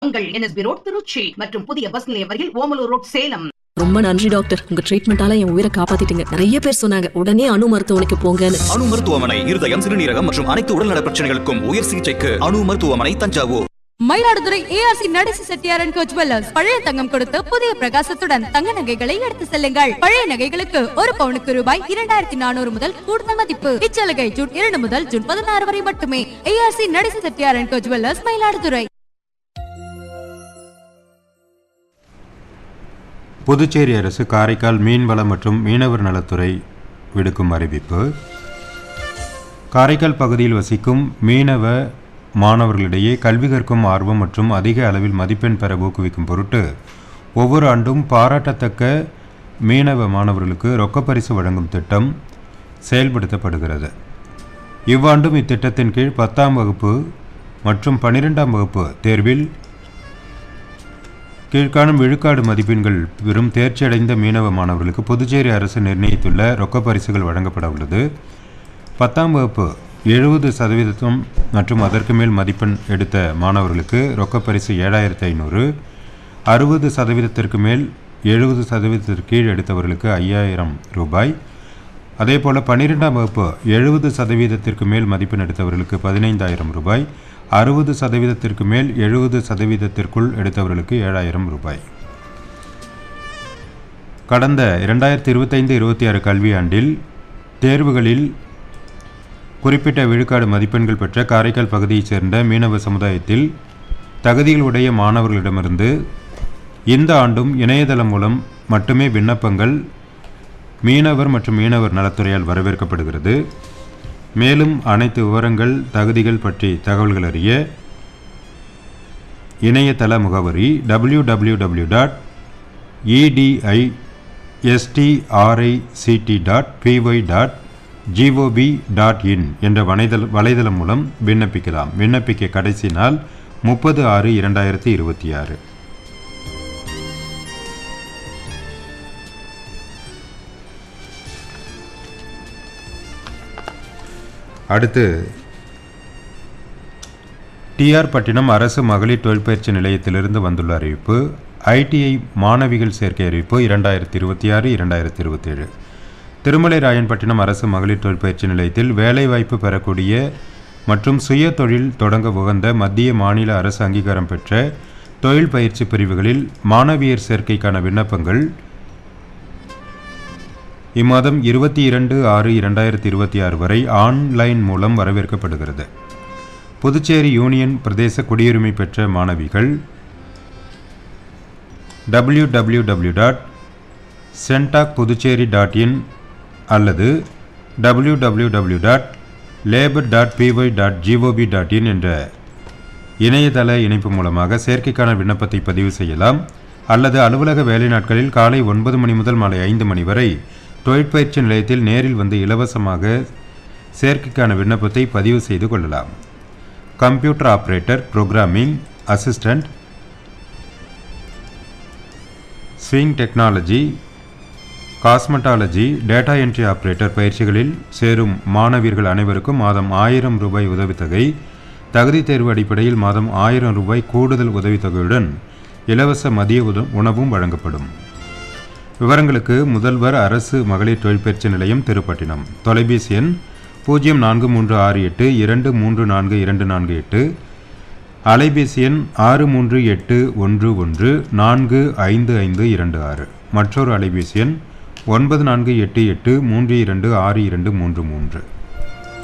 உங்கள் NSP road Trichy மற்றும் புதிய பஸ் நிலையம் வரையில் ஓமலூர் ரோட் சேலம் ரொம்ப நன்றி டாக்டர் உங்க ட்ரீட்மெண்டால என் உயிரை காப்பாத்திட்டீங்க நிறைய பேர் சொன்னாங்க உடனே அணு மருத்துவமனைக்கு போங்கன்னு அணு மருத்துவமனை இருதயம் சிறுநீரகம் மற்றும் அனைத்து உடல்நல பிரச்சனைகளுக்கும் உயர் சிகிச்சைக்கு அணு மருத்துவமனை தஞ்சாவூர் மயிலாடுதுறை ஏஆர்சி நடேசி செட்டியாரன் கோ ஜுவல்லர்ஸ் பழைய தங்கம் கொடுத்து புதிய பிரகாசத்துடன் தங்க நகைகளை எடுத்து செல்லுங்கள் பழைய நகைகளுக்கு ஒரு பவுனுக்கு ரூபாய் இரண்டாயிரத்தி நானூறு முதல் கூடுதல் மதிப்பு இச்சலுகை ஜூன் இரண்டு முதல் ஜூன் பதினாறு வரை மட்டுமே ஏஆர்சி நடேசி செட்டியாரன் கோ ஜுவல்லர்ஸ் மயிலாடுதுறை புதுச்சேரி அரசு காரைக்கால் மீன்வளம் மற்றும் மீனவர் நலத்துறை விடுக்கும் அறிவிப்பு காரைக்கால் பகுதியில் வசிக்கும் மீனவ மாணவர்களிடையே கல்வி கற்கும் ஆர்வம் மற்றும் அதிக அளவில் மதிப்பெண் பெற ஊக்குவிக்கும் பொருட்டு ஒவ்வொரு ஆண்டும் பாராட்டத்தக்க மீனவ மாணவர்களுக்கு ரொக்கப்பரிசு வழங்கும் திட்டம் செயல்படுத்தப்படுகிறது இவ்வாண்டும் இத்திட்டத்தின் கீழ் பத்தாம் வகுப்பு மற்றும் பன்னிரெண்டாம் வகுப்பு தேர்வில் கீழ்காணும் விழுக்காடு மதிப்பெண்கள் பெறும் தேர்ச்சியடைந்த மீனவ மாணவர்களுக்கு புதுச்சேரி அரசு நிர்ணயித்துள்ள ரொக்க பரிசுகள் வழங்கப்பட உள்ளது பத்தாம் வகுப்பு எழுபது சதவீதம் மற்றும் அதற்கு மேல் மதிப்பெண் எடுத்த மாணவர்களுக்கு ரொக்க பரிசு ஏழாயிரத்தி ஐநூறு அறுபது சதவீதத்திற்கு மேல் எழுபது சதவீதத்திற்கு கீழ் எடுத்தவர்களுக்கு ஐயாயிரம் ரூபாய் அதே போல் பன்னிரெண்டாம் வகுப்பு எழுபது சதவீதத்திற்கு மேல் மதிப்பெண் எடுத்தவர்களுக்கு பதினைந்தாயிரம் ரூபாய் அறுபது சதவீதத்திற்கு மேல் எழுபது சதவீதத்திற்குள் எடுத்தவர்களுக்கு ஏழாயிரம் ரூபாய் கடந்த இரண்டாயிரத்தி இருபத்தைந்து இருபத்தி ஆறு கல்வியாண்டில் தேர்வுகளில் குறிப்பிட்ட விழுக்காடு மதிப்பெண்கள் பெற்ற காரைக்கால் பகுதியைச் சேர்ந்த மீனவ சமுதாயத்தில் தகுதிகளுடைய மாணவர்களிடமிருந்து இந்த ஆண்டும் இணையதளம் மூலம் மட்டுமே விண்ணப்பங்கள் மீனவர் மற்றும் மீனவர் நலத்துறையால் வரவேற்கப்படுகிறது மேலும் அனைத்து விவரங்கள் தகுதிகள் பற்றி தகவல்கள் அறிய இணையதள முகவரி W W W dot EDI STRICT dot PY dot GOV dot in என்ற வலைதள வலைதளம் மூலம் விண்ணப்பிக்கலாம் விண்ணப்பிக்க கடைசி நாள் முப்பது ஆறு இரண்டாயிரத்தி இருபத்தி ஆறு அடுத்து டிஆர் பட்டினம் அரசு மகளிர் தொழிற்பயிற்சி நிலையத்திலிருந்து வந்துள்ள அறிவிப்பு ஐடிஐ மாணவிகள் சேர்க்கை அறிவிப்பு இரண்டாயிரத்தி இருபத்தி ஆறு இரண்டாயிரத்தி இருபத்தேழு திருமலை ராயன்பட்டினம் அரசு மகளிர் தொழிற்பயிற்சி நிலையத்தில் வேலைவாய்ப்பு பெறக்கூடிய மற்றும் சுய தொழில் தொடங்க உகந்த மத்திய மாநில அரசு அங்கீகாரம் பெற்ற தொழில் பயிற்சி பிரிவுகளில் மாணவியர் சேர்க்கைக்கான விண்ணப்பங்கள் இம்மாதம் இருபத்தி இரண்டு ஆறு இரண்டாயிரத்தி இருபத்தி ஆறு வரை ஆன்லைன் மூலம் வரவேற்கப்படுகிறது புதுச்சேரி யூனியன் பிரதேச குடியுரிமை பெற்ற மாணவிகள் W W W dot CENTAC Puducherry dot in அல்லது W W W dot labour dot PY dot GOV dot in என்ற இணையதள இணைப்பு மூலமாக சேர்க்கைக்கான விண்ணப்பத்தை பதிவு செய்யலாம் அல்லது அலுவலக வேலை நாட்களில் காலை ஒன்பது மணி முதல் மாலை ஐந்து மணி வரை தொழிற்பயிற்சி நிலையத்தில் நேரில் வந்து இலவசமாக சேர்க்கைக்கான விண்ணப்பத்தை பதிவு செய்து கொள்ளலாம் computer operator programming assistant sewing technology cosmetology data entry operator பயிற்சிகளில் சேரும் மாணவியர்கள் அனைவருக்கும் மாதம் ஆயிரம் ரூபாய் உதவித்தொகை தகுதி தேர்வு அடிப்படையில் மாதம் ஆயிரம் ரூபாய் கூடுதல் உதவித்தொகையுடன் இலவச மதிய உத உணவும் வழங்கப்படும் விவரங்களுக்கு முதல்வர் அரசு மகளிர் தொழிற்பயிற்சி நிலையம் திருப்பட்டினம் தொலைபேசி எண் பூஜ்ஜியம் நான்கு மூன்று ஆறு எட்டு இரண்டு மூன்று நான்கு இரண்டு நான்கு எட்டு அலைபேசி எண் ஆறு மூன்று எட்டு ஒன்று ஒன்று நான்கு ஐந்து ஐந்து இரண்டு ஆறு மற்றொரு அலைபேசி எண் ஒன்பது நான்கு எட்டு எட்டு மூன்று இரண்டு ஆறு இரண்டு மூன்று மூன்று